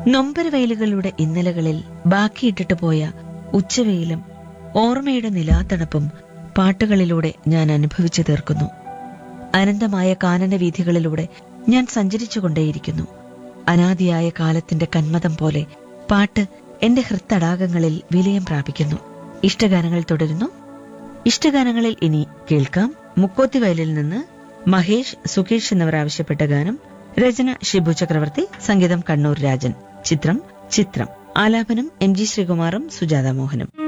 നൊമ്പരവെയിലുകളുടെ ഇന്നലകളിൽ ബാക്കിയിട്ടിട്ട് പോയ ഉച്ചവെയിലും ഓർമ്മയുടെ നിലാത്തണുപ്പും പാട്ടുകളിലൂടെ ഞാൻ അനുഭവിച്ചു തീർക്കുന്നു അനന്തമായ കാനന വീഥികളിലൂടെ ഞാൻ സഞ്ചരിച്ചുകൊണ്ടേയിരിക്കുന്നു അനാദിയായ കാലത്തിന്റെ കന്മതം പോലെ പാട്ട് എന്റെ ഹൃത്തടാകങ്ങളിൽ വിലയം പ്രാപിക്കുന്നു ഇഷ്ടഗാനങ്ങൾ തുടരുന്നു ഇഷ്ടഗാനങ്ങളിൽ ഇനി കേൾക്കാം മുക്കോത്തി വയലിൽ നിന്ന് മഹേഷ് സുകേഷ് എന്നിവർ ആവശ്യപ്പെട്ട ഗാനം രചന ഷിബു ചക്രവർത്തി സംഗീതം കണ്ണൂർ രാജൻ ചിത്രം ചിത്രം ആലാപനം എം ജി ശ്രീകുമാറും സുജാത മോഹനും